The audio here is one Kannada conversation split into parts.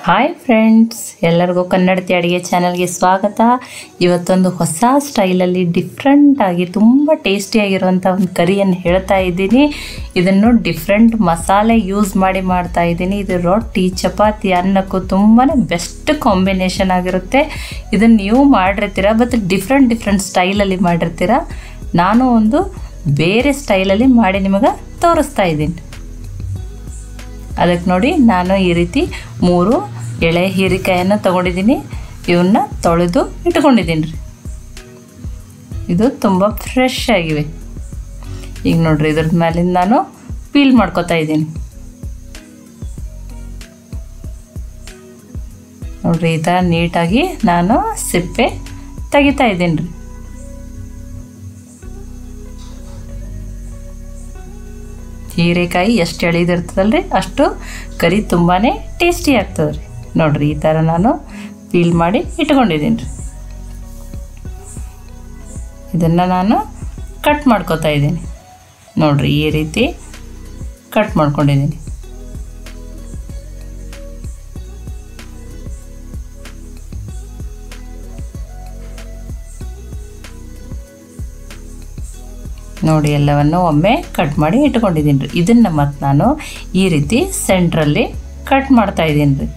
ಹಾಯ್ ಫ್ರೆಂಡ್ಸ್ ಎಲ್ಲರಿಗೂ ಕನ್ನಡತಿ ಅಡುಗೆ ಚಾನಲ್ಗೆ ಸ್ವಾಗತ ಇವತ್ತೊಂದು ಹೊಸ ಸ್ಟೈಲಲ್ಲಿ ಡಿಫ್ರೆಂಟಾಗಿ ತುಂಬ ಟೇಸ್ಟಿಯಾಗಿರುವಂಥ ಒಂದು ಕರಿಯನ್ನು ಹೇಳ್ತಾ ಇದ್ದೀನಿ ಇದನ್ನು ಡಿಫ್ರೆಂಟ್ ಮಸಾಲೆ ಯೂಸ್ ಮಾಡಿ ಮಾಡ್ತಾ ಇದ್ದೀನಿ ಇದು ರೊಟ್ಟಿ ಚಪಾತಿ ಅನ್ನಕ್ಕೂ ತುಂಬಾ ಬೆಸ್ಟ್ ಕಾಂಬಿನೇಷನ್ ಆಗಿರುತ್ತೆ ಇದನ್ನು ನೀವು ಮಾಡಿರ್ತೀರ ಬಟ್ ಡಿಫ್ರೆಂಟ್ ಡಿಫ್ರೆಂಟ್ ಸ್ಟೈಲಲ್ಲಿ ಮಾಡಿರ್ತೀರ ನಾನು ಒಂದು ಬೇರೆ ಸ್ಟೈಲಲ್ಲಿ ಮಾಡಿ ನಿಮಗೆ ತೋರಿಸ್ತಾ ಇದ್ದೀನಿ ಅದಕ್ಕೆ ನೋಡಿ ನಾನು ಈ ರೀತಿ ಮೂರು ಎಳೆ ಹೀರೆಕಾಯನ್ನು ತಗೊಂಡಿದ್ದೀನಿ ಇವನ್ನ ತೊಳೆದು ಇಟ್ಕೊಂಡಿದ್ದೀನಿ ರೀ ಇದು ತುಂಬ ಫ್ರೆಶ್ ಆಗಿವೆ ಈಗ ನೋಡ್ರಿ ಇದ್ರದ್ದು ಮೇಲಿಂದ ನಾನು ಪೀಲ್ ಮಾಡ್ಕೊತಾ ಇದ್ದೀನಿ ನೋಡ್ರಿ ಈ ಥರ ನೀಟಾಗಿ ನಾನು ಸಿಪ್ಪೆ ತೆಗಿತಾ ಇದ್ದೀನಿ ರೀ ಹೀರೆಕಾಯಿ ಎಷ್ಟು ಎಳೆದಿರ್ತದಲ್ರಿ ಅಷ್ಟು ಕರಿ ತುಂಬಾ ಟೇಸ್ಟಿ ಆಗ್ತದೆ ರೀ ನೋಡಿರಿ ಈ ಥರ ನಾನು ಪೀಲ್ ಮಾಡಿ ಇಟ್ಕೊಂಡಿದ್ದೀನಿ ರೀ ಇದನ್ನು ನಾನು ಕಟ್ ಮಾಡ್ಕೊತಾ ಇದ್ದೀನಿ ನೋಡಿರಿ ಈ ರೀತಿ ಕಟ್ ಮಾಡ್ಕೊಂಡಿದ್ದೀನಿ ನೋಡಿ ಎಲ್ಲವನ್ನು ಒಮ್ಮೆ ಕಟ್ ಮಾಡಿ ಇಟ್ಕೊಂಡಿದ್ದೀನಿ ರೀ ಇದನ್ನು ಮತ್ತು ನಾನು ಈ ರೀತಿ ಸೆಂಟ್ರಲ್ಲಿ ಕಟ್ ಮಾಡ್ತಾ ಇದ್ದೀನಿ ರೀ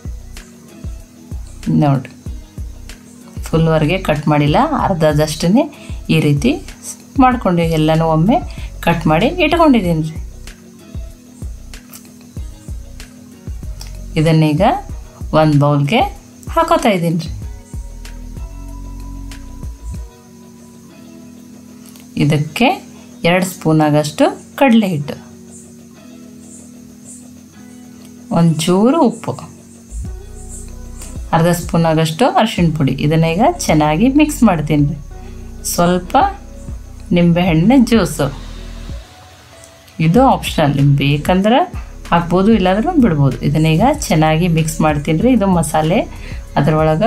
ನೋಡಿರಿ ಫುಲ್ವರೆಗೆ ಕಟ್ ಮಾಡಿಲ್ಲ ಅರ್ಧದಷ್ಟೇ ಈ ರೀತಿ ಮಾಡ್ಕೊಂಡು ಎಲ್ಲನೂ ಒಮ್ಮೆ ಕಟ್ ಮಾಡಿ ಇಟ್ಕೊಂಡಿದ್ದೀನಿ ರೀ ಇದನ್ನೀಗ ಒಂದು ಬೌಲ್ಗೆ ಹಾಕೋತಾ ಇದ್ದೀನಿ ರೀ ಇದಕ್ಕೆ ಎರಡು ಸ್ಪೂನ್ ಆಗಷ್ಟು ಕಡಲೆ ಹಿಟ್ಟು ಒಂಚೂರು ಉಪ್ಪು ಅರ್ಧ ಸ್ಪೂನ್ ಆಗಷ್ಟು ಅರಿಶಿಣ ಪುಡಿ ಇದನ್ನ ಈಗ ಚೆನ್ನಾಗಿ ಮಿಕ್ಸ್ ಮಾಡ್ತೀನಿ ರೀ ಸ್ವಲ್ಪ ನಿಂಬೆಹಣ್ಣಿನ ಜ್ಯೂಸು ಇದು ಆಪ್ಷನಲ್ ನಿಮ್ಗೆ ಬೇಕಂದ್ರೆ ಹಾಕ್ಬೋದು ಇಲ್ಲಾಂದ್ರೂ ಬಿಡ್ಬೋದು ಇದನ್ನೀಗ ಚೆನ್ನಾಗಿ ಮಿಕ್ಸ್ ಮಾಡ್ತೀನಿ ರೀ ಇದು ಮಸಾಲೆ ಅದರೊಳಗೆ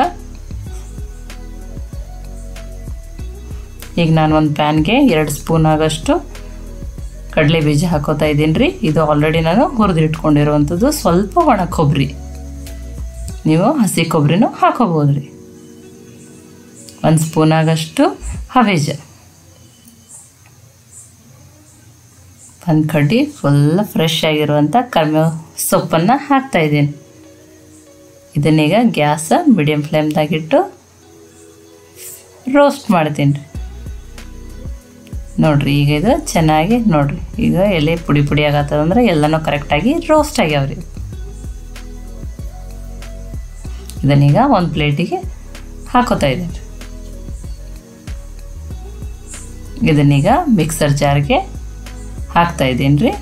ಈಗ ನಾನು ಒಂದು ಪ್ಯಾನ್ಗೆ ಎರಡು ಸ್ಪೂನ್ ಆಗಷ್ಟು ಕಡಲೆ ಬೀಜ ಹಾಕೋತಾ ಇದ್ದೀನಿ ರೀ ಇದು ಆಲ್ರೆಡಿ ನಾನು ಹುರಿದು ಇಟ್ಕೊಂಡಿರುವಂಥದ್ದು ಸ್ವಲ್ಪ ಒಣ ಕೊಬ್ಬರಿ ನೀವು ಹಸಿ ಕೊಬ್ಬರಿನೂ ಹಾಕೋಬೋದು ರೀ ಒಂದು ಸ್ಪೂನ್ ಆಗಷ್ಟು ಹವೇಜ ಒಂದು ಕಡ್ಡಿ ಫುಲ್ ಫ್ರೆಶ್ ಆಗಿರುವಂಥ ಕರ್ಮೇವು ಸೊಪ್ಪನ್ನು ಹಾಕ್ತಾಯಿದ್ದೀನಿ ಇದನ್ನೀಗ ಗ್ಯಾಸ್ ಮೀಡಿಯಮ್ ಫ್ಲೇಮ್ದಾಗಿಟ್ಟು ರೋಸ್ಟ್ ಮಾಡ್ತೀನಿ ರೀ ನೋಡಿರಿ ಈಗ ಇದು ಚೆನ್ನಾಗಿ ನೋಡಿರಿ ಈಗ ಎಲೆ ಪುಡಿ ಪುಡಿ ಆಗತ್ತದಂದ್ರೆ ಎಲ್ಲನೂ ಕರೆಕ್ಟಾಗಿ ರೋಸ್ಟ್ ಆಗ್ಯಾವ್ರಿ ಇದನ್ನೀಗ ಒಂದು ಪ್ಲೇಟಿಗೆ ಹಾಕೋತಾ ಇದ್ದೀನಿ ಇದನ್ನೀಗ ಮಿಕ್ಸರ್ ಜಾರ್ಗೆ ಹಾಕ್ತಾ ಇದ್ದೀನಿ ರೀ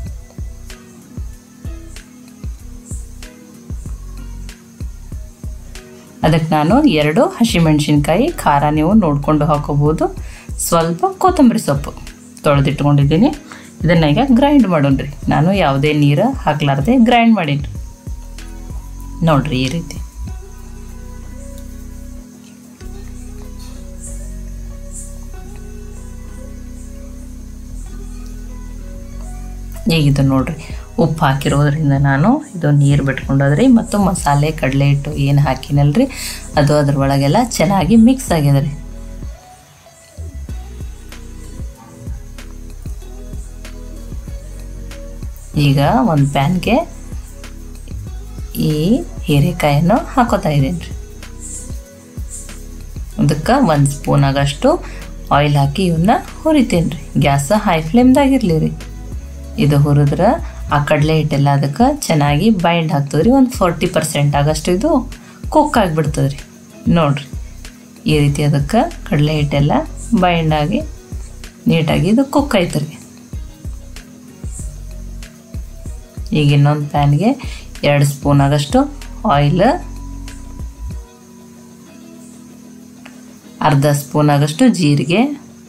ಅದಕ್ಕೆ ನಾನು ಎರಡು ಹಸಿಮೆಣಸಿನ್ಕಾಯಿ ಖಾರ ನೀವು ನೋಡಿಕೊಂಡು ಹಾಕೋಬೋದು ಸ್ವಲ್ಪ ಕೊತ್ತಂಬರಿ ಸೊಪ್ಪು ತೊಳೆದಿಟ್ಕೊಂಡಿದ್ದೀನಿ ಇದನ್ನು ಈಗ ಗ್ರೈಂಡ್ ಮಾಡೋಣ್ರಿ ನಾನು ಯಾವುದೇ ನೀರು ಹಾಕ್ಲಾರ್ದೆ ಗ್ರೈಂಡ್ ಮಾಡೀನಿ ನೋಡ್ರಿ ಈ ರೀತಿ ಈಗ ಇದು ನೋಡ್ರಿ ಉಪ್ಪು ಹಾಕಿರೋದ್ರಿಂದ ನಾನು ಇದು ನೀರು ಬಿಟ್ಕೊಂಡೋದ್ರಿ ಮತ್ತು ಮಸಾಲೆ ಕಡಲೆ ಹಿಟ್ಟು ಏನು ಹಾಕಿನಲ್ರಿ ಅದು ಅದ್ರೊಳಗೆಲ್ಲ ಚೆನ್ನಾಗಿ ಮಿಕ್ಸ್ ಆಗಿದೆ ರೀ ಈಗ ಒಂದು ಪ್ಯಾನ್ಗೆ ಈ ಹೀರೆಕಾಯನ್ನು ಹಾಕೋತಾ ಇದ್ದೀನಿ ರೀ ಅದಕ್ಕೆ ಒಂದು ಸ್ಪೂನ್ ಆಗಷ್ಟು ಆಯಿಲ್ ಹಾಕಿ ಇವನ್ನ ಹುರಿತೀನಿ ರೀ ಗ್ಯಾಸ್ ಹೈ ಫ್ಲೇಮ್ದಾಗಿರಲಿ ರೀ ಇದು ಹುರಿದ್ರೆ ಆ ಕಡಲೆ ಹಿಟ್ಟೆಲ್ಲ ಅದಕ್ಕೆ ಚೆನ್ನಾಗಿ ಬೈಂಡ್ ಆಗ್ತದೆ ರೀ ಒಂದು ಫೋರ್ಟಿ ಪರ್ಸೆಂಟ್ ಆಗಷ್ಟು ಇದು ಕುಕ್ ಆಗಿಬಿಡ್ತದೆ ರೀ ನೋಡಿರಿ ಈ ರೀತಿ ಅದಕ್ಕೆ ಕಡಲೆ ಹಿಟ್ಟೆಲ್ಲ ಬೈಂಡ್ ಆಗಿ ನೀಟಾಗಿ ಇದು ಕುಕ್ ಆಯ್ತು ರೀ ಈಗ ಇನ್ನೊಂದು ಪ್ಯಾನ್ಗೆ ಎರಡು ಸ್ಪೂನ್ ಆಗಷ್ಟು ಆಯಿಲ್ ಅರ್ಧ ಸ್ಪೂನ್ ಆಗಷ್ಟು ಜೀರಿಗೆ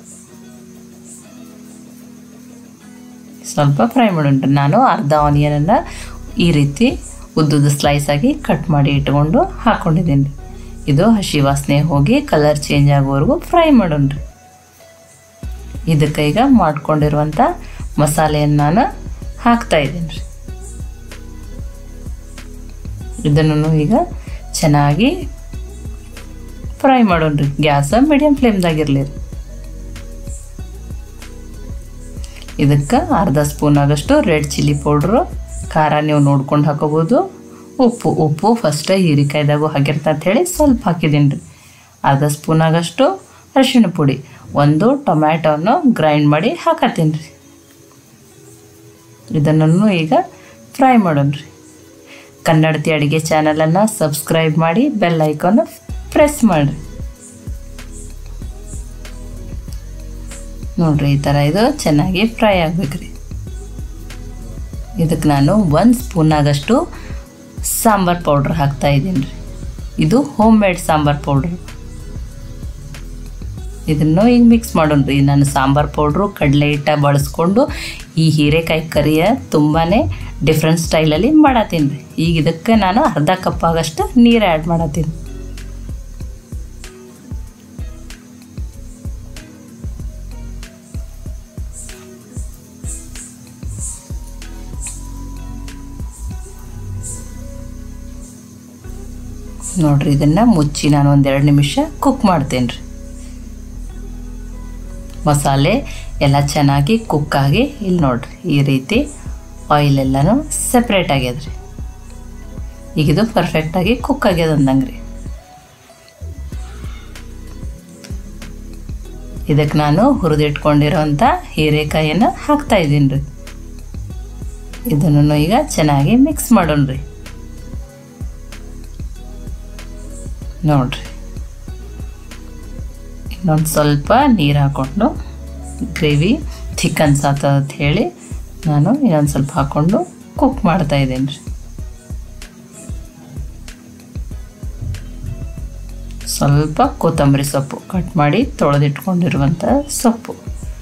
ಸ್ವಲ್ಪ ಫ್ರೈ ಮಾಡೋಣ ನಾನು ಅರ್ಧ ಆನಿಯನನ್ನು ಈ ರೀತಿ ಉದ್ದುದ ಸ್ಲೈಸ್ ಆಗಿ ಕಟ್ ಮಾಡಿ ಇಟ್ಕೊಂಡು ಹಾಕ್ಕೊಂಡಿದ್ದೀನಿ ಇದು ಹಸಿ ವಾಸನೆ ಹೋಗಿ ಕಲರ್ ಚೇಂಜ್ ಆಗೋವರೆಗೂ ಫ್ರೈ ಮಾಡೋಣ್ರಿ ಇದಕ್ಕೆ ಈಗ ಮಾಡ್ಕೊಂಡಿರುವಂಥ ಮಸಾಲೆಯನ್ನು ನಾನು ಹಾಕ್ತಾ ಇದ್ದೀನಿ ರೀ ಇದನ್ನು ಈಗ ಚೆನ್ನಾಗಿ ಫ್ರೈ ಮಾಡೋಣ್ರಿ ಗ್ಯಾಸ ಮೀಡಿಯಮ್ ಫ್ಲೇಮ್ದಾಗಿರಲಿ ಇದಕ್ಕೆ ಅರ್ಧ ಸ್ಪೂನ್ ಆಗಷ್ಟು ರೆಡ್ ಚಿಲ್ಲಿ ಪೌಡ್ರು ಖಾರ ನೀವು ನೋಡ್ಕೊಂಡು ಹಾಕೋಬೋದು ಉಪ್ಪು ಉಪ್ಪು ಫಸ್ಟ್ ಹೀರಿಕಾಯ್ದಾಗೂ ಹಾಕಿರ್ತಾ ಹೇಳಿ ಸ್ವಲ್ಪ ಹಾಕಿದ್ದೀನಿ ರೀ ಅರ್ಧ ಸ್ಪೂನ್ ಆಗಷ್ಟು ಅರಿಶಿಣ ಪುಡಿ ಒಂದು ಟೊಮ್ಯಾಟೋನ ಗ್ರೈಂಡ್ ಮಾಡಿ ಹಾಕತ್ತೀನಿ ರೀ ಇದನ್ನು ಈಗ ಫ್ರೈ ಮಾಡೋಣ ರೀ ಕನ್ನಡತಿ ಅಡುಗೆ ಚಾನಲನ್ನು ಸಬ್ಸ್ಕ್ರೈಬ್ ಮಾಡಿ ಬೆಲ್ ಐಕಾನ್ ಪ್ರೆಸ್ ಮಾಡಿರಿ ನೋಡ್ರಿ ಈ ಥರ ಇದು ಚೆನ್ನಾಗಿ ಫ್ರೈ ಆಗ್ಬೇಕ್ರಿ ಇದಕ್ಕೆ ನಾನು ಒಂದು ಸ್ಪೂನ್ ಆಗಷ್ಟು ಸಾಂಬಾರ್ ಪೌಡ್ರ್ ಹಾಕ್ತಾ ಇದ್ದೀನಿ ರೀ ಇದು ಹೋಮ್ ಮೇಡ್ ಸಾಂಬಾರ್ ಪೌಡ್ರ್ ಇದನ್ನು ಈಗ ಮಿಕ್ಸ್ ಮಾಡೋಣ ರೀ ನಾನು ಸಾಂಬಾರ್ ಪೌಡ್ರು ಕಡಲೆ ಹಿಟ್ಟ ಬಳಸ್ಕೊಂಡು ಈ ಹೀರೆಕಾಯಿ ಕರಿಯ ತುಂಬಾ ಡಿಫ್ರೆಂಟ್ ಸ್ಟೈಲಲ್ಲಿ ಮಾಡತ್ತೀನಿ ರೀ ಈಗ ಇದಕ್ಕೆ ನಾನು ಅರ್ಧ ಕಪ್ ಆಗಷ್ಟು ನೀರು ಆ್ಯಡ್ ಮಾಡತ್ತೀನಿ ನೋಡ್ರಿ ಇದನ್ನು ಮುಚ್ಚಿ ನಾನು ಒಂದೆರಡು ನಿಮಿಷ ಕುಕ್ ಮಾಡ್ತೇನೆ ರೀ ಮಸಾಲೆ ಎಲ್ಲ ಚೆನ್ನಾಗಿ ಕುಕ್ಕಾಗಿ ಇಲ್ಲಿ ನೋಡ್ರಿ ಈ ರೀತಿ ಆಯಿಲ್ ಎಲ್ಲನೂ ಸಪ್ರೇಟ್ ಆಗ್ಯದ ರೀ ಈಗ ಇದು ಪರ್ಫೆಕ್ಟಾಗಿ ಕುಕ್ ಆಗ್ಯದ ಅಂದಂಗೆ ರೀ ಇದಕ್ಕೆ ನಾನು ಹುರಿದಿಟ್ಕೊಂಡಿರೋಂಥ ಹೀರೆಕಾಯಿಯನ್ನು ಹಾಕ್ತಾ ಇದ್ದೀನಿ ರೀ ಇದನ್ನು ಈಗ ಚೆನ್ನಾಗಿ ಮಿಕ್ಸ್ ಮಾಡೋಣ ರೀ ನೋಡ್ರಿ ಇನ್ನೊಂದು ಸ್ವಲ್ಪ ನೀರು ಹಾಕ್ಕೊಂಡು ಗ್ರೇವಿ ಥಿಕ್ ಅನ್ಸತ್ತ ಅಂತ ಹೇಳಿ ನಾನು ಇನ್ನೊಂದು ಸ್ವಲ್ಪ ಹಾಕ್ಕೊಂಡು ಕುಕ್ ಮಾಡ್ತಾ ಇದ್ದೀನಿ ರೀ ಸ್ವಲ್ಪ ಕೊತ್ತಂಬರಿ ಸೊಪ್ಪು ಕಟ್ ಮಾಡಿ ತೊಳೆದಿಟ್ಕೊಂಡಿರುವಂಥ ಸೊಪ್ಪು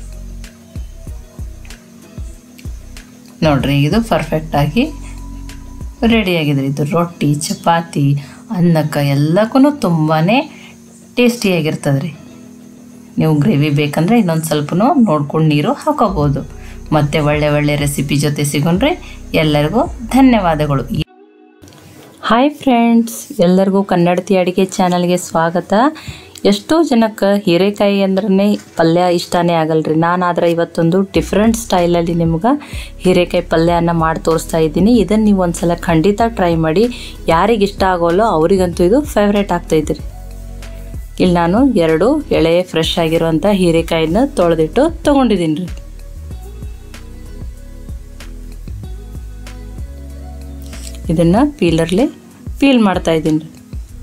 ನೋಡ್ರಿ ಇದು ಪರ್ಫೆಕ್ಟಾಗಿ ರೆಡಿಯಾಗಿದೆ ಇದು ರೊಟ್ಟಿ ಚಪಾತಿ ಅನ್ನಕ್ಕೆ ಎಲ್ಲಕ್ಕೂ ತುಂಬಾ ಟೇಸ್ಟಿಯಾಗಿರ್ತದೆ ರೀ ನೀವು ಗ್ರೇವಿ ಬೇಕಂದರೆ ಇನ್ನೊಂದು ಸ್ವಲ್ಪ ನೋಡ್ಕೊಂಡು ನೀರು ಹಾಕೋಬೋದು ಮತ್ತು ಒಳ್ಳೆ ಒಳ್ಳೆ ರೆಸಿಪಿ ಜೊತೆ ಸಿಗೋಣ್ರಿ ಎಲ್ಲರಿಗೂ ಧನ್ಯವಾದಗಳು ಹಾಯ್ ಫ್ರೆಂಡ್ಸ್ ಎಲ್ಲರಿಗೂ ಕನ್ನಡತಿ ಅಡುಗೆ ಚಾನಲ್ಗೆ ಸ್ವಾಗತ ಎಷ್ಟೋ ಜನಕ್ಕೆ ಹೀರೆಕಾಯಿ ಅಂದ್ರೆ ಪಲ್ಯ ಇಷ್ಟನೇ ಆಗಲ್ರಿ ನಾನು ಆದ್ರೆ ಇವತ್ತೊಂದು ಡಿಫ್ರೆಂಟ್ ಸ್ಟೈಲಲ್ಲಿ ನಿಮ್ಗೆ ಹೀರೆಕಾಯಿ ಪಲ್ಯನ ಮಾಡಿ ತೋರಿಸ್ತಾ ಇದ್ದೀನಿ ಇದನ್ನು ನೀವು ಒಂದ್ಸಲ ಖಂಡಿತ ಟ್ರೈ ಮಾಡಿ ಯಾರಿಗೆ ಇಷ್ಟ ಆಗೋಲ್ಲೋ ಅವರಿಗಂತೂ ಇದು ಫೇವ್ರೇಟ್ ಆಗ್ತೈತೆ ರೀ ಇಲ್ಲಿ ನಾನು ಎರಡು ಎಳೆ ಫ್ರೆಶ್ ಆಗಿರುವಂಥ ಹೀರೆಕಾಯಿನ ತೊಳೆದಿಟ್ಟು ತೊಗೊಂಡಿದ್ದೀನಿ ರೀ ಇದನ್ನು ಪೀಲರ್ಲಿ ಪೀಲ್ ಮಾಡ್ತಾ ಇದ್ದೀನಿ ರೀ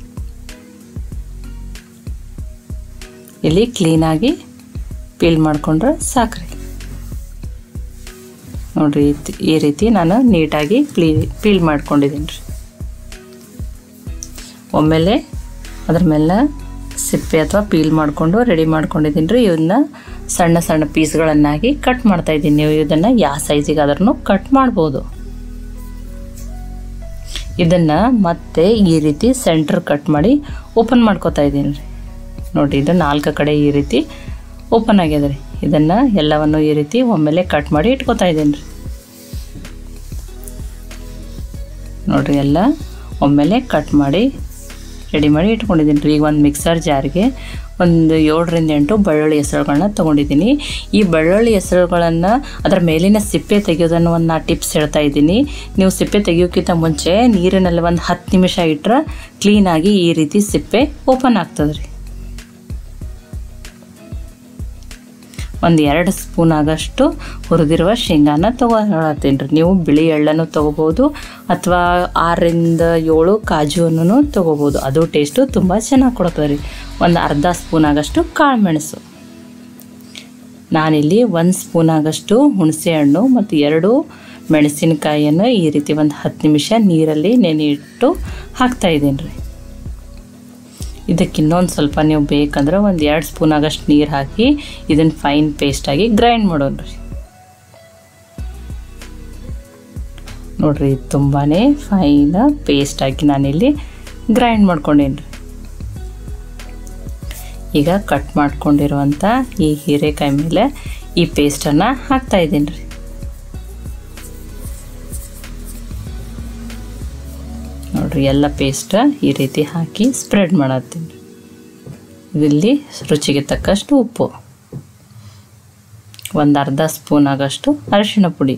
ಇಲ್ಲಿ ಕ್ಲೀನಾಗಿ ಪೀಲ್ ಮಾಡಿಕೊಂಡ್ರೆ ಸಾಕ್ರಿ ನೋಡಿರಿ ಈ ರೀತಿ ನಾನು ನೀಟಾಗಿ ಕ್ಲೀ ಪೀಲ್ ಮಾಡ್ಕೊಂಡಿದ್ದೀನಿ ರೀ ಒಮ್ಮೆಲೆ ಅದ್ರ ಮೇಲೆ ಸಿಪ್ಪೆ ಅಥವಾ ಪೀಲ್ ಮಾಡಿಕೊಂಡು ರೆಡಿ ಮಾಡ್ಕೊಂಡಿದ್ದೀನಿ ರೀ ಇವನ್ನ ಸಣ್ಣ ಸಣ್ಣ ಪೀಸ್ಗಳನ್ನಾಗಿ ಕಟ್ ಮಾಡ್ತಾ ಇದ್ದೀನಿ ನೀವು ಇದನ್ನು ಯಾವ ಸೈಜಿಗೆ ಆದ್ರೂ ಕಟ್ ಮಾಡ್ಬೋದು ಇದನ್ನು ಮತ್ತೆ ಈ ರೀತಿ ಸೆಂಟ್ರ್ ಕಟ್ ಮಾಡಿ ಓಪನ್ ಮಾಡ್ಕೋತಾ ಇದ್ದೀನಿ ರೀ ನೋಡಿ ಇದು ನಾಲ್ಕು ಕಡೆ ಈ ರೀತಿ ಓಪನ್ ಆಗ್ಯದ ರೀ ಇದನ್ನು ಎಲ್ಲವನ್ನು ಈ ರೀತಿ ಒಮ್ಮೆಲೆ ಕಟ್ ಮಾಡಿ ಇಟ್ಕೋತಾ ಇದ್ದೀನಿ ರೀ ನೋಡಿರಿ ಎಲ್ಲ ಒಮ್ಮೆಲೆ ಕಟ್ ಮಾಡಿ ರೆಡಿ ಮಾಡಿ ಇಟ್ಕೊಂಡಿದ್ದೀನಿ ರೀ ಈಗ ಒಂದು ಮಿಕ್ಸರ್ ಜಾರ್ಗೆ ಒಂದು ಏಳರಿಂದ ಎಂಟು ಬೆಳ್ಳುಳ್ಳಿ ಹೆಸರುಗಳನ್ನ ತೊಗೊಂಡಿದ್ದೀನಿ ಈ ಬೆಳ್ಳುಳ್ಳಿ ಹೆಸರುಗಳನ್ನು ಅದರ ಮೇಲಿನ ಸಿಪ್ಪೆ ತೆಗೆಯೋದನ್ನು ಒಂದು ನಾ ಟಿಪ್ಸ್ ಹೇಳ್ತಾ ಇದ್ದೀನಿ ನೀವು ಸಿಪ್ಪೆ ತೆಗಿಯೋಕ್ಕಿಂತ ಮುಂಚೆ ನೀರಿನಲ್ಲಿ ಒಂದು ಹತ್ತು ನಿಮಿಷ ಇಟ್ಟರೆ ಕ್ಲೀನಾಗಿ ಈ ರೀತಿ ಸಿಪ್ಪೆ ಓಪನ್ ಆಗ್ತದೆ ರೀ ಒಂದು ಎರಡು ಸ್ಪೂನ್ ಆಗಷ್ಟು ಹುರಿದಿರುವ ಶೇಂಗಾನ ತೊಗೊಳತ್ತೀನಿ ರೀ ನೀವು ಬಿಳಿ ಎಳ್ಳನ್ನು ತೊಗೋಬೋದು ಅಥವಾ ಆರರಿಂದ ಏಳು ಕಾಜುವನ್ನು ತೊಗೋಬೋದು ಅದು ಟೇಸ್ಟು ತುಂಬ ಚೆನ್ನಾಗಿ ಕೊಡ್ತದೆ ರೀ ಒಂದು ಅರ್ಧ ಸ್ಪೂನ್ ಆಗಷ್ಟು ಕಾಳು ಮೆಣಸು ನಾನಿಲ್ಲಿ ಒಂದು ಸ್ಪೂನ್ ಆಗಷ್ಟು ಹುಣಸೆ ಹಣ್ಣು ಮತ್ತು ಎರಡು ಮೆಣಸಿನಕಾಯಿಯನ್ನು ಈ ರೀತಿ ಒಂದು ಹತ್ತು ನಿಮಿಷ ನೀರಲ್ಲಿ ನೆನೆ ಇಟ್ಟು ಹಾಕ್ತಾ ಇದ್ದೀನಿ ರೀ ಇದಕ್ಕೆ ಇನ್ನೊಂದು ಸ್ವಲ್ಪ ನೀವು ಬೇಕಂದ್ರೆ ಒಂದು ಎರಡು ಸ್ಪೂನ್ ಆಗಷ್ಟು ನೀರು ಹಾಕಿ ಇದನ್ನು ಫೈನ್ ಪೇಸ್ಟಾಗಿ ಗ್ರೈಂಡ್ ಮಾಡೋಣ ರೀ ನೋಡಿರಿ ತುಂಬಾ ಫೈನ್ ಪೇಸ್ಟಾಗಿ ನಾನಿಲ್ಲಿ ಗ್ರೈಂಡ್ ಮಾಡ್ಕೊಂಡೇನಿ ರೀ ಈಗ ಕಟ್ ಮಾಡ್ಕೊಂಡಿರುವಂಥ ಈ ಹೀರೆಕಾಯಿ ಮೇಲೆ ಈ ಪೇಸ್ಟನ್ನು ಹಾಕ್ತಾ ಇದ್ದೀನಿ ರೀ ನೋಡಿರಿ ನೋಡ್ರಿ ಎಲ್ಲ ಪೇಸ್ಟ್ ಈ ರೀತಿ ಹಾಕಿ ಸ್ಪ್ರೆಡ್ ಮಾಡತ್ತೀನಿ ಇಲ್ಲಿ ರುಚಿಗೆ ತಕ್ಕಷ್ಟು ಉಪ್ಪು ಒಂದು ಅರ್ಧ ಸ್ಪೂನ್ ಆಗಷ್ಟು ಅರಿಶಿಣ ಪುಡಿ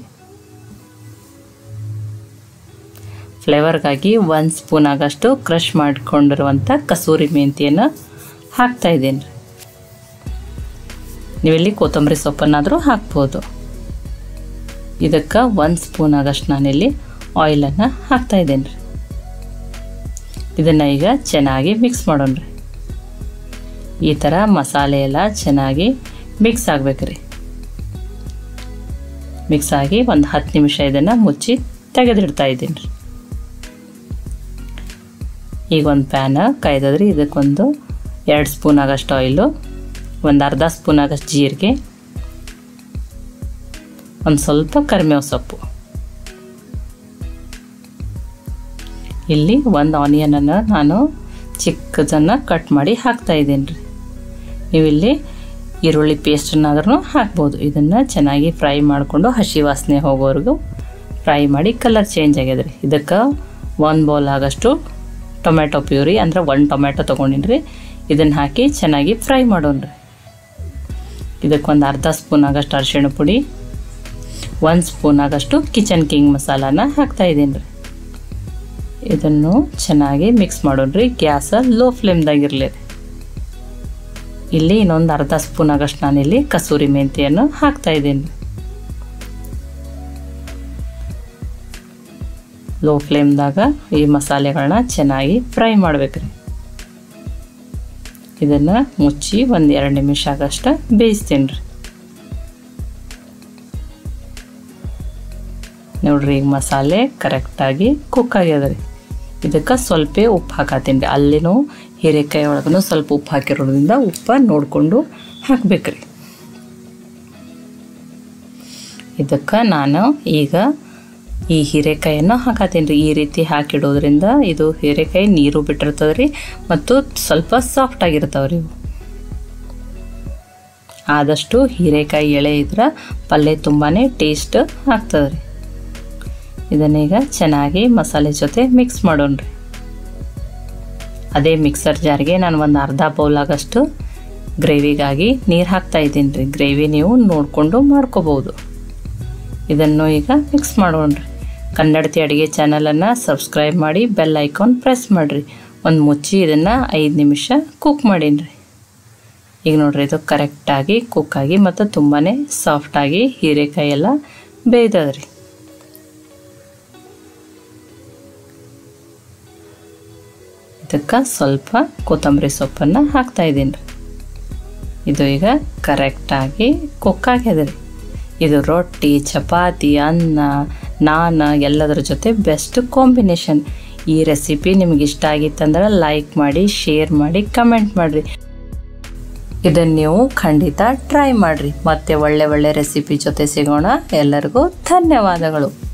ಫ್ಲೇವರ್ಗಾಗಿ ಒಂದು ಸ್ಪೂನ್ ಆಗಷ್ಟು ಕ್ರಷ್ ಮಾಡಿಕೊಂಡಿರುವಂಥ ಕಸೂರಿ ಮೆಂತಿಯನ್ನು ಹಾಕ್ತಾ ಇದ್ದೀನಿ ರೀ ನೀವಿಲ್ಲಿ ಕೊತ್ತಂಬರಿ ಸೊಪ್ಪನ್ನಾದರೂ ಹಾಕ್ಬೋದು ಇದಕ್ಕೆ ಒಂದು ಸ್ಪೂನ್ ಆಗಷ್ಟು ನಾನಿಲ್ಲಿ ಆಯಿಲನ್ನು ಹಾಕ್ತಾ ಇದ್ದೇನೆ ರೀ ಇದನ್ನು ಈಗ ಚೆನ್ನಾಗಿ ಮಿಕ್ಸ್ ಮಾಡೋಣ ರೀ ಈ ಥರ ಮಸಾಲೆ ಎಲ್ಲ ಚೆನ್ನಾಗಿ ಮಿಕ್ಸ್ ಆಗ್ಬೇಕ್ರಿ ಮಿಕ್ಸ್ ಆಗಿ ಒಂದು ಹತ್ತು ನಿಮಿಷ ಇದನ್ನು ಮುಚ್ಚಿ ತೆಗೆದಿಡ್ತಾ ಇದ್ದೀನಿ ರೀ ಈಗ ಒಂದು ಪ್ಯಾನ ಕಾಯ್ದದ್ರಿ ಇದಕ್ಕೊಂದು ಎರಡು ಸ್ಪೂನ್ ಆಗಷ್ಟು ಆಯಿಲು ಒಂದು ಅರ್ಧ ಸ್ಪೂನ್ ಆಗಷ್ಟು ಜೀರಿಗೆ ಒಂದು ಸ್ವಲ್ಪ ಕರಿಬೇವು ಸೊಪ್ಪು ಇಲ್ಲಿ ಒಂದು ಆನಿಯನನ್ನು ನಾನು ಚಿಕ್ಕದನ್ನು ಕಟ್ ಮಾಡಿ ಹಾಕ್ತಾ ಇದ್ದೀನಿ ರೀ ನೀವಿಲ್ಲಿ ಈರುಳ್ಳಿ ಪೇಸ್ಟನ್ನಾದ್ರೂ ಹಾಕ್ಬೋದು ಇದನ್ನು ಚೆನ್ನಾಗಿ ಫ್ರೈ ಮಾಡಿಕೊಂಡು ಹಸಿ ವಾಸನೆ ಹೋಗೋವರೆಗೂ ಫ್ರೈ ಮಾಡಿ ಕಲರ್ ಚೇಂಜ್ ಆಗ್ಯದ ರೀ ಇದಕ್ಕೆ ಒಂದು ಬೌಲ್ ಆಗಷ್ಟು ಟೊಮೆಟೊ ಪ್ಯೂರಿ ಅಂದರೆ ಒಂದು ಟೊಮೆಟೊ ತೊಗೊಂಡಿನಿ ರೀ ಇದನ್ನು ಹಾಕಿ ಚೆನ್ನಾಗಿ ಫ್ರೈ ಮಾಡೋಣ ರೀ ಇದಕ್ಕೊಂದು ಅರ್ಧ ಸ್ಪೂನ್ ಆಗಷ್ಟು ಅರಿಶಿಣ ಪುಡಿ ಒಂದು ಸ್ಪೂನ್ ಆಗಷ್ಟು ಕಿಚನ್ ಕಿಂಗ್ ಮಸಾಲಾನ ಹಾಕ್ತಾ ಇದ್ದೀನಿ ರೀ ಇದನ್ನು ಚೆನ್ನಾಗಿ ಮಿಕ್ಸ್ ಮಾಡೋಣ್ರಿ ಗ್ಯಾಸ ಲೋ ಫ್ಲೇಮ್ದಾಗಿರಲಿ ಇಲ್ಲಿ ಇನ್ನೊಂದು ಅರ್ಧ ಸ್ಪೂನ್ ಆಗಷ್ಟು ನಾನಿಲ್ಲಿ ಕಸೂರಿ ಮೆಂತಿಯನ್ನು ಹಾಕ್ತಾ ಇದ್ದೀನಿ ಲೋ ಫ್ಲೇಮ್ದಾಗ ಈ ಮಸಾಲೆಗಳನ್ನ ಚೆನ್ನಾಗಿ ಫ್ರೈ ಮಾಡ್ಬೇಕ್ರಿ ಇದನ್ನು ಮುಚ್ಚಿ ಒಂದು ಎರಡು ನಿಮಿಷ ಆಗಷ್ಟು ಬೇಯಿಸ್ತೀನಿ ರೀ ನೋಡ್ರಿ ಈಗ ಮಸಾಲೆ ಕರೆಕ್ಟಾಗಿ ಕುಕ್ ಆಗ್ಯದ ರೀ ಇದಕ್ಕೆ ಸ್ವಲ್ಪ ಉಪ್ಪು ಹಾಕತ್ತೀನಿ ರೀ ಅಲ್ಲಿನೂ ಹೀರೆಕಾಯಿ ಒಳಗೂ ಸ್ವಲ್ಪ ಉಪ್ಪು ಹಾಕಿರೋದ್ರಿಂದ ಉಪ್ಪು ನೋಡಿಕೊಂಡು ಹಾಕ್ಬೇಕ್ರಿ ಇದಕ್ಕೆ ನಾನು ಈಗ ಈ ಹೀರೆಕಾಯನ್ನು ಹಾಕತ್ತೀನಿ ರೀ ಈ ರೀತಿ ಹಾಕಿಡೋದ್ರಿಂದ ಇದು ಹೀರೆಕಾಯಿ ನೀರು ಬಿಟ್ಟಿರ್ತದೆ ರೀ ಮತ್ತು ಸ್ವಲ್ಪ ಸಾಫ್ಟ್ ಆಗಿರ್ತಾವೆ ರೀ ಇವು ಆದಷ್ಟು ಹೀರೆಕಾಯಿ ಎಳೆ ಇದ್ರೆ ಪಲ್ಯ ತುಂಬಾ ಟೇಸ್ಟ್ ಆಗ್ತದೆ ರೀ ಇದನ್ನೀಗ ಚೆನ್ನಾಗಿ ಮಸಾಲೆ ಜೊತೆ ಮಿಕ್ಸ್ ಮಾಡೋಣ ರೀ ಅದೇ ಮಿಕ್ಸರ್ ಜಾರ್ಗೆ ನಾನು ಒಂದು ಅರ್ಧ ಬೌಲ್ ಆಗಷ್ಟು ಗ್ರೇವಿಗಾಗಿ ನೀರು ಹಾಕ್ತಾ ಇದ್ದೀನಿ ರೀ ಗ್ರೇವಿ ನೀವು ನೋಡಿಕೊಂಡು ಮಾಡ್ಕೋಬೋದು ಇದನ್ನು ಈಗ ಮಿಕ್ಸ್ ಮಾಡೋಣ ರೀ ಕನ್ನಡತಿ ಅಡುಗೆ ಚಾನಲನ್ನು ಸಬ್ಸ್ಕ್ರೈಬ್ ಮಾಡಿ ಬೆಲ್ ಐಕಾನ್ ಪ್ರೆಸ್ ಮಾಡಿರಿ ಒಂದು ಮುಚ್ಚಿ ಇದನ್ನು ಐದು ನಿಮಿಷ ಕುಕ್ ಮಾಡೀನಿ ರೀ ಈಗ ನೋಡ್ರಿ ಇದು ಕರೆಕ್ಟಾಗಿ ಕುಕ್ಕಾಗಿ ಮತ್ತು ತುಂಬಾ ಸಾಫ್ಟಾಗಿ ಹೀರೆಕಾಯಿ ಎಲ್ಲ ಬೇಯ್ದದ ರೀ ಇದಕ್ಕೆ ಸ್ವಲ್ಪ ಕೊತ್ತಂಬರಿ ಸೊಪ್ಪನ್ನು ಹಾಕ್ತಾ ಇದ್ದೀನಿ ರೀ ಇದು ಈಗ ಕರೆಕ್ಟಾಗಿ ಕುಕ್ ಆಗ್ಯದ ರೀ ಇದು ರೊಟ್ಟಿ ಚಪಾತಿ ಅನ್ನ ನಾನ್ ಎಲ್ಲದರ ಜೊತೆ ಬೆಸ್ಟ್ ಕಾಂಬಿನೇಷನ್ ಈ ರೆಸಿಪಿ ನಿಮ್ಗೆ ಇಷ್ಟ ಆಗಿತ್ತಂದ್ರೆ ಲೈಕ್ ಮಾಡಿ ಶೇರ್ ಮಾಡಿ ಕಮೆಂಟ್ ಮಾಡಿರಿ ಇದನ್ನು ನೀವು ಖಂಡಿತ ಟ್ರೈ ಮಾಡಿರಿ ಮತ್ತೆ ಒಳ್ಳೆ ಒಳ್ಳೆ ರೆಸಿಪಿ ಜೊತೆ ಸಿಗೋಣ ಎಲ್ಲರಿಗೂ ಧನ್ಯವಾದಗಳು